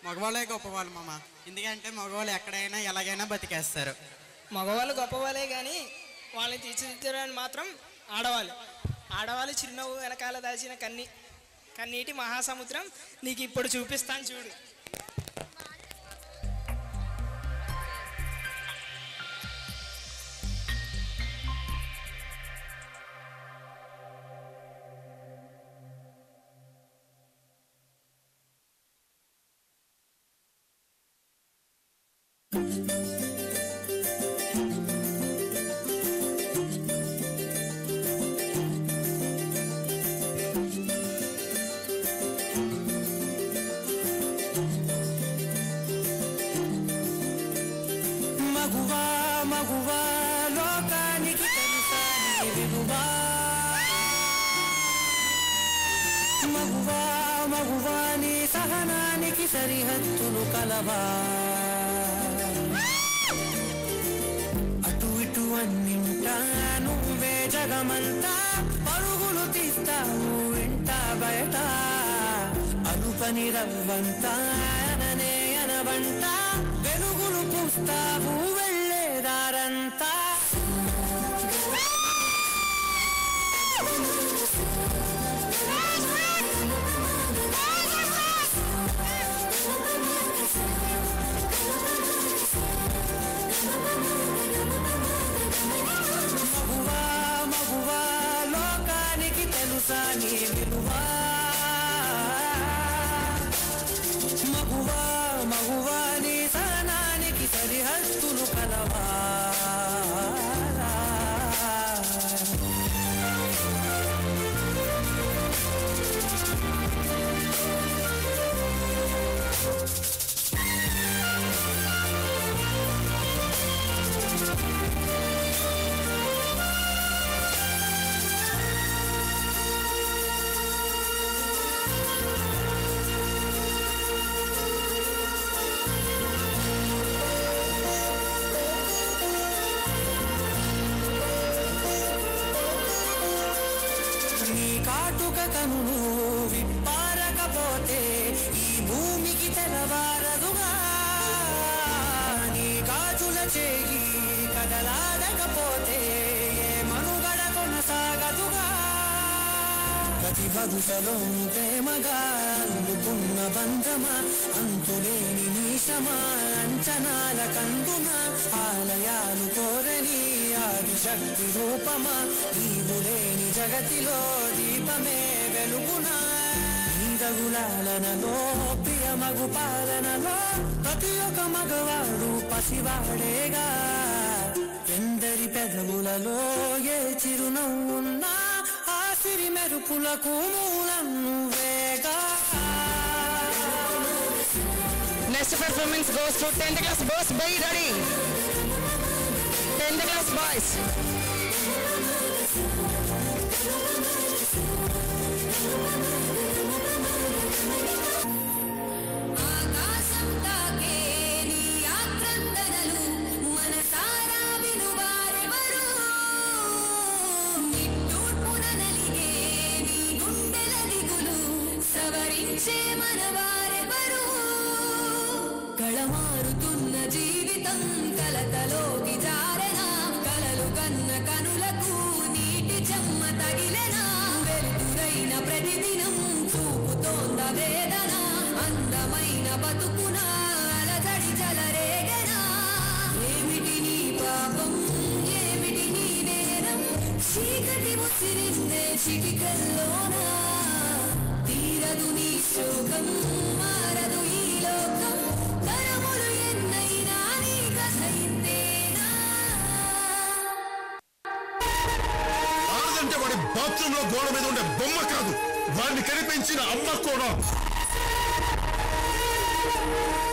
మగవాళ్ళే గొప్పవాళ్ళు మామ ఎందుకంటే మగవాళ్ళు ఎక్కడైనా ఎలాగైనా బతికేస్తారు మగవాళ్ళు గొప్పవాళ్ళే కానీ వాళ్ళని తీర్చిదిద్దడానికి మాత్రం ఆడవాళ్ళు ఆడవాళ్ళు చిరునవ్వు వెనకాల దాచిన కన్ని కన్నీటి మహాసముద్రం నీకు ఇప్పుడు చూపిస్తాను చూడు మగువా మగువా లోకానికి తెలుసా నీ విలువా మగువా మగువా నీ సహనానికి సరిహద్దులు కలవా అటు ఇటు అన్నింటా నువ్వే జగమంతా పరుగులు తీస్తావు ఇంట బయట అనుపని రవ్వంతా అననే అనవంట వెలుగులు పూస్తావు వెళ్ళేదారంతా మగువా మగువా లోకానికి తెలుసా నీ విలువా మగువా మగువా నీ సహనానికి సరిహద్దులు కలవా నీ కాటుక కనులు విప్పారకపోతే ఈ భూమికి తెలవారదుగా నీ గాజుల చేయి కదలాడకపోతే ఏ మనుగడ కొనసాగదుగా ప్రతి వరుసలో ప్రేమగా అందుకున్న బంధమా అంతులేని నీశమా అంచనాల కందుమా ఆలయాలు కోరని ఆదిశక్తి రూపమా నీవు లేని జగతిలో దీపమే వెలుగునా నీదగులాలనలో ప్రియమగు పాలనలో ప్రతి ఒక్క మగవాడు పసివాడేగా ఎందరి పెదవులలో ఏ చిరునవ్వున్నా ఆ సిరి మెరుపులకు మూలం నువ్వేగా Next performance goes to 10th class boys. Be ready. 10th class boys. ఆకాశం తాకే నీ ఆక్రందనలు మనసారా వినువారెవరు నిట్టూర్పున నలిగే నీ గుండెల దిగులు సవరించే మనవారెవరు కళమారుతున్న జీవితం కలతలోకి జారెన కలలు కన్న కనులకు నీటి చెమ్మ తగిలెన వెలుతురైన ప్రతిదినం చూపుతోంద వేదన అందమైన బతుకున అలజడి చలరేగనా ఏమిటి నీ పాపం ఏమిటి నీ నేరం చీకటి ముసిరిందే చిటికల్లోనా తీరదు నీ శోకం మారదు ఈ లోకం తరములు ఎన్నైనా నీ కథ ఇంతేనా ఆడదంటే వాడి బాత్రూమ్ లో గోడ మీద ఉండే బొమ్మ కాదు వాడిని కనిపించిన అమ్మ కూడా